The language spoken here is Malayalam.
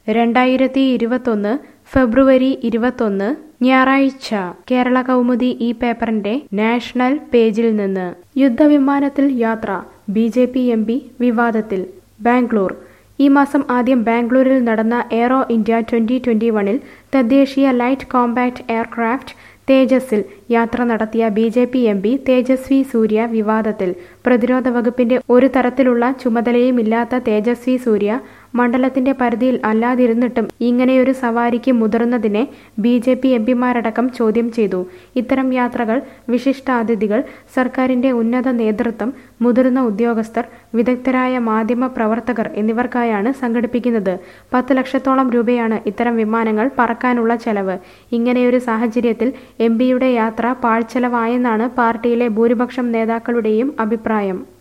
രണ്ടായിരത്തി ഇരുപത്തൊന്ന് ഫെബ്രുവരി ഇരുപത്തൊന്ന് ഞായറാഴ്ച കേരള കൗമുദി ഈ പേപ്പറിന്റെ നാഷണൽ പേജിൽ നിന്ന് യുദ്ധവിമാനത്തിൽ യാത്ര B J P M P വിവാദത്തിൽ ബാംഗ്ലൂർ ഈ മാസം ആദ്യം ബാംഗ്ലൂരിൽ നടന്ന എയ്റോ ഇന്ത്യ ട്വന്റി ട്വന്റി വണിൽ തദ്ദേശീയ ലൈറ്റ് കോമ്പാക്ട് എയർക്രാഫ്റ്റ് തേജസിൽ യാത്ര നടത്തിയ B J P M P Tejasvi Surya വിവാദത്തിൽ പ്രതിരോധ വകുപ്പിന്റെ ഒരു തരത്തിലുള്ള ചുമതലയുമില്ലാത്ത തേജസ്വി സൂര്യ മണ്ഡലത്തിന്റെ പരിധിയിൽ അല്ലാതിരുന്നിട്ടും ഇങ്ങനെയൊരു സവാരിക്ക് മുതിർന്നതിനെ ബി ജെ പി എം പിമാരടക്കം ചോദ്യം ചെയ്തു ഇത്തരം യാത്രകൾ വിശിഷ്ടാതിഥികൾ സർക്കാരിന്റെ ഉന്നത നേതൃത്വം മുതിർന്ന ഉദ്യോഗസ്ഥർ വിദഗ്ധരായ മാധ്യമ പ്രവർത്തകർ എന്നിവർക്കായാണ് സംഘടിപ്പിക്കുന്നത് പത്ത് ലക്ഷത്തോളം രൂപയാണ് ഇത്തരം വിമാനങ്ങൾ പറക്കാനുള്ള ചെലവ് ഇങ്ങനെയൊരു സാഹചര്യത്തിൽ എം പിയുടെ യാത്ര പാഴ്ചെലവായെന്നാണ് പാർട്ടിയിലെ ഭൂരിപക്ഷം നേതാക്കളുടെയും അഭിപ്രായം